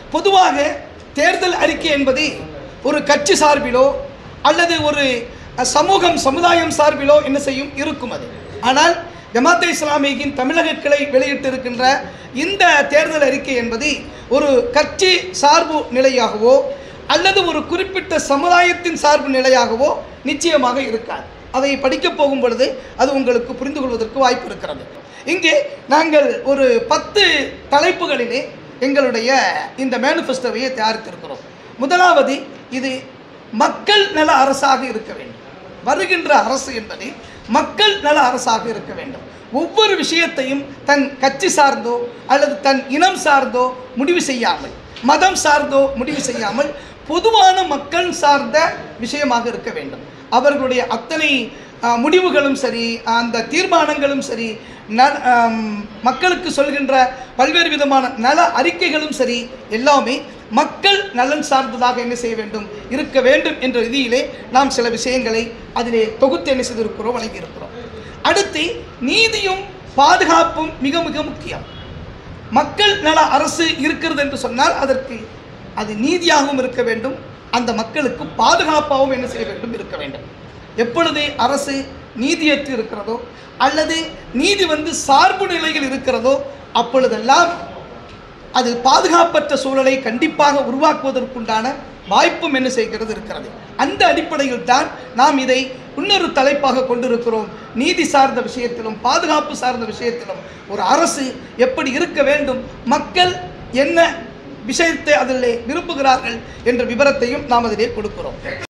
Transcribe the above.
பொதுவாக தேர்தல் அறிக்கை என்பது ஒரு கட்சி சார்பிலோ அல்லது ஒரு அஹ், சமூகம் சமுதாயம் சார்பிலோ என்ன செய்யும் இருக்கும் அது ஆனால் ஜமாத்தே இஸ்லாமியின் தமிழக கிளை வெளியிட்டிருக்கின்ற இந்த தேர்தல் அறிக்கை என்பது ஒரு கட்சி சார்பு நிலையாகவோ அல்லது ஒரு குறிப்பிட்ட சமுதாயத்தின் சார்பு நிலையாகவோ நிச்சயமாக இருக்காது அதை படிக்கப் போகும் பொழுது அது உங்களுக்கு புரிந்து கொள்வதற்கு வாய்ப்பு இருக்கிறது இங்கே நாங்கள் ஒரு பத்து தலைப்புகளிலே எங்களுடைய இந்த மேனிஃபெஸ்டோவையை தயாரித்திருக்கிறோம் முதலாவது இது மக்கள் நல அரசாக இருக்க வேண்டும் வருகின்ற அரசு என்பது மக்கள் நல அரசாக இருக்க வேண்டும் ஒவ்வொரு விஷயத்தையும் தன் கட்சி சார்ந்தோ அல்லது தன் இனம் சார்ந்தோ முடிவு செய்யாமல் மதம் சார்ந்தோ முடிவு செய்யாமல் பொதுவான மக்கள் சார்ந்த விஷயமாக இருக்க வேண்டும் அவர்களுடைய அத்தனை ஆ, முடிவுகளும் சரி அந்த தீர்மானங்களும் சரி ந ஆம், மக்களுக்கு சொல்கின்ற பல்வேறு விதமான நல அறிக்கைகளும் சரி எல்லாமே மக்கள் நலன் சார்ந்ததாக என்ன செய்ய வேண்டும் இருக்க வேண்டும் என்ற ரீதியிலே நாம் சில விஷயங்களை அதிலே தொகுத்து என்ன செய்திருக்கிறோம் வழங்கியிருக்கிறோம் அடுத்து நீதியும் பாதுகாப்பும் மிக மிக முக்கியம் மக்கள் நல அரசு இருக்கிறது என்று சொன்னால் அதற்கு அது நீதியாகவும் இருக்க வேண்டும் அந்த மக்களுக்கு பாதுகாப்பாகவும் என்ன செய்ய வேண்டும் இருக்க வேண்டும் எப்பொழுது அரசு நீதியற்று இருக்கிறதோ அல்லது நீதி வந்து சார்பு நிலையில் இருக்கிறதோ அப்பொழுதெல்லாம் அது பாதுகாப்பற்ற சூழலை கண்டிப்பாக உருவாக்குவதற்குண்டான வாய்ப்பும் என்ன செய்கிறது இருக்கிறது அந்த அடிப்படையில் தான் நாம் இதை இன்னொரு தலைப்பாக கொண்டிருக்கிறோம் நீதி சார்ந்த விஷயத்திலும் பாதுகாப்பு சார்ந்த விஷயத்திலும் ஒரு அரசு எப்படி இருக்க வேண்டும் மக்கள் என்ன விஷயத்தை அதிலே விரும்புகிறார்கள் என்ற விவரத்தையும் நாம் அதிலே கொடுக்கிறோம்